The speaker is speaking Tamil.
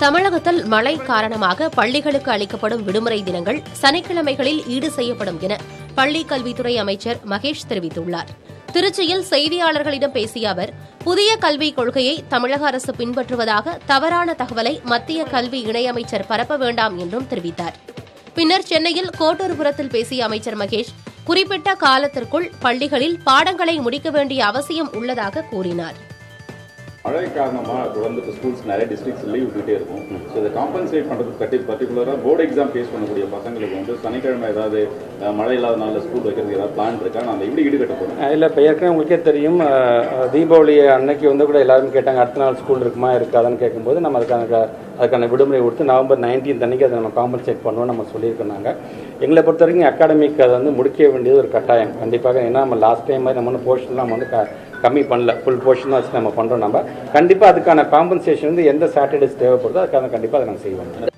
தமிழகத்தில் மழை காரணமாக பள்ளிகளுக்கு அளிக்கப்படும் விடுமுறை தினங்கள் சனிக்கிழமைகளில் ஈடு செய்யப்படும் என பள்ளிக் கல்வித்துறை அமைச்சர் மகேஷ் தெரிவித்துள்ளார் திருச்சியில் செய்தியாளர்களிடம் பேசிய அவர் புதிய கல்விக் கொள்கையை தமிழக அரசு பின்பற்றுவதாக தவறான தகவலை மத்திய கல்வி இணையமைச்சர் பரப்ப வேண்டாம் என்றும் தெரிவித்தார் பின்னர் சென்னையில் கோட்டூர்புரத்தில் பேசிய அமைச்சர் மகேஷ் குறிப்பிட்ட காலத்திற்குள் பள்ளிகளில் பாடங்களை முடிக்க வேண்டிய அவசியம் உள்ளதாக கூறினார் மழை காரணமாக தொடர்ந்து இப்போ ஸ்கூல்ஸ் நிறைய டிஸ்ட்ரிக்ட்ஸ் லீவ் விட்டுட்டே இருக்கும் ஸோ இதை காம்பன்சேட் பண்ணுறதுக்கு பற்றி பர்டிகுலராக போர்டு எக்ஸாம் ஃபேஸ் பண்ணக்கூடிய பசங்களுக்கு வந்து சனிக்கிழமை ஏதாவது அஹ், மழை இல்லாத நாளில் ஸ்கூல் வைக்கிறதுக்கு ஏதாவது பிளான் இருக்கா நான் அதை எப்படி ஈடுகட்ட போகிறேன் இல்லை இப்போ ஏற்கனவே உங்களுக்கே தெரியும் அஹ், தீபாவளி அன்னைக்கு வந்து கூட எல்லாரும் கேட்டாங்க அடுத்த நாள் ஸ்கூல் இருக்குமா இருக்காதான்னு கேட்கும்போது நம்ம அதுக்கான க- அதுக்கான விடுமுறை கொடுத்து நவம்பர் நைன்டீன்த் அன்னைக்கு அதை நம்ம காம்பன்சேட் பண்ணுவோம் நம்ம சொல்லியிருக்கோம் நாங்கள் எங்களை பொறுத்த வரைக்கும் அகாடமிக் அதை வந்து முடிக்க வேண்டியது ஒரு கட்டாயம் கண்டிப்பாக ஏன்னா நம்ம லாஸ்ட் டைம் மாதிரி நம்ம வந்து போர்ஷன் நம்ம வந்து க- கம்மி பண்ணல ஃபுல் போர்ஷன் வச்சு நம்ம பண்ணுறோம் நம்ம கண்டிப்பாக அதுக்கான காம்பன்சேஷன் வந்து எந்த சாட்டர்டேஸ் தேவைப்படுதோ அதுக்கான கண்டிப்பாக அதை நாங்கள் செய்வோம்